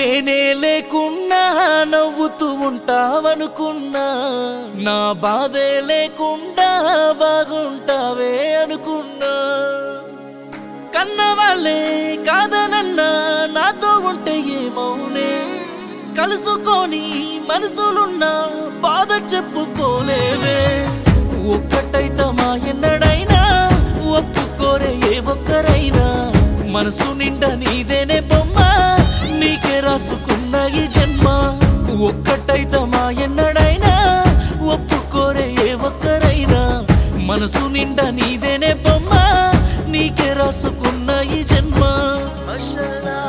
నేనే లేకున్నా నవ్వుతూ ఉంటావనుకున్నా నా బాధే లేకుండా బాగుంటావే అనుకున్నా కన్న వాళ్ళే కాదనన్నా నాతో ఉంటే ఏమౌనే కలుసుకొని మనసులున్నా బాధ చెప్పుకోలేవే ఒక్కటైతమా ఎన్నడైనా ఒప్పుకోరే ఏ ఒక్కరైనా మనసు నిండా నీదేనే బొమ్మ నీకే రాసుకున్న ఈ జన్మ ఒక్కటైతమా ఎన్నడైనా ఒప్పుకోరే ఏ ఒక్కరైనా మనసు నిండా నీదేనే బొమ్మ నీకే రాసుకున్న ఈ జన్మ మషల్లా,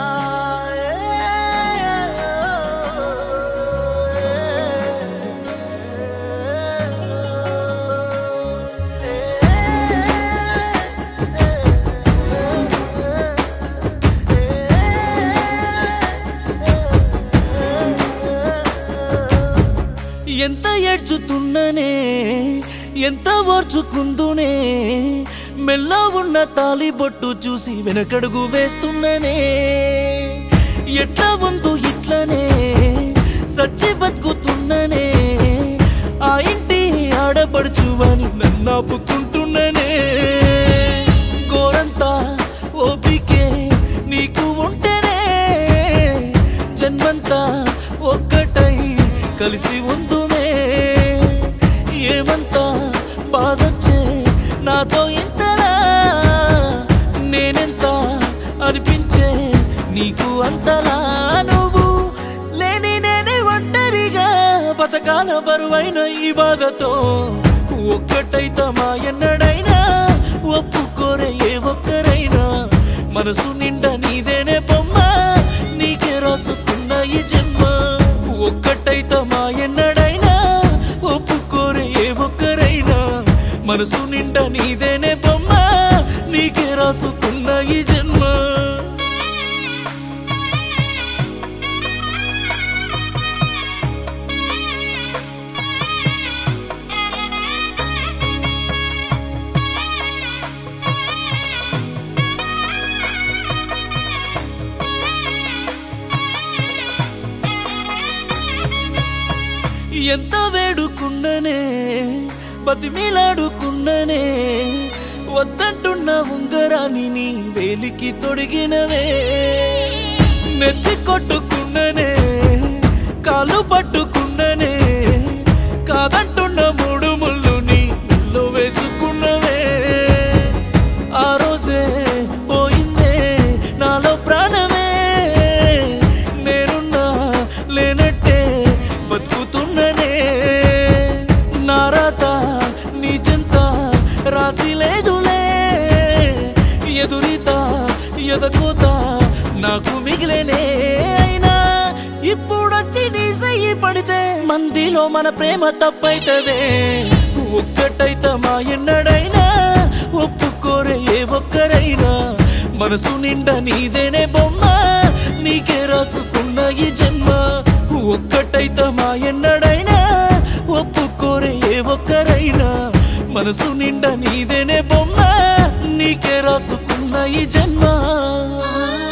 ఎంత ఏడ్చుతున్ననే ఎంత ఓర్చుకుందునే మెల్ల ఉన్న తాలి బొట్టు చూసి వెనకడుగు వేస్తున్ననే ఎట్లా ఉందో ఇట్లనే సచ్చి బతుకుతున్ననే ఆ ఇంటి ఆడపడుచు అని నన్ను ఆపుకుంటున్ననే గోరంతా ఓపికే నీకు ఉంటేనే జన్మంతా ఒక్కటై కలిసి ఉందుమే ఏమంతా బాధొచ్చే నాతో ఇంతలా నేనెంత అనిపించే నీకు అంతలా నువ్వు లేని నేనే ఒంటరిగా బతకాల బరువైన ఈ బాధతో ఒక్కటైతమా ఎన్నడైనా ఒప్పుకోరే ఏ ఒక్కరైనా మనసు నిండా నీదేనే బొమ్మ నీకే రాసుకున్న ఈ జన్మ ఒక్కటైతమా ఎన్నడైనా ఒప్పుకోరే ఏ ఒక్కరైనా మనసు నిండా నీదేనే బొమ్మ నీకే రాసుకున్న ఈ జన్మ ఎంత వేడుకున్ననే బతిమిలాడుకున్ననే వద్దంటున్న ఉంగరాన్ని నీ వేలికి తొడిగినవే నెత్తి కొట్టుకున్ననే కాలు పట్టుకున్ననే కాదంటున్న మూడు ముళ్ళు నీ ముళ్ళు వేసుకున్నవే ఆ రోజే పోయిందే నాలో ప్రాణమే నేనున్నా లేనట్టే బతుకుతున్ననే నారాత నీ చెంత రాసి లేదులే ఎదురిత ఎదకోత నాకు మిగిలేనే అయినా ఇప్పుడొచ్చి నీ చెయ్యి పడితే మందిలో మన ప్రేమ తప్పైతదే ఒక్కటైతమా ఎన్నడైనా ఒప్పుకోరే ఏ ఒక్కరైనా మనసు నిండా నీదేనే బొమ్మ నీకే రాసుకున్న ఈ జన్మ ఒక్కటైతమా ఎన్నడైనా ఒప్పుకోరే ఏ ఒక్కరైనా మనసు నిండా నీదేనే బొమ్మ నీకే రాసుకున్న ఈ జన్మ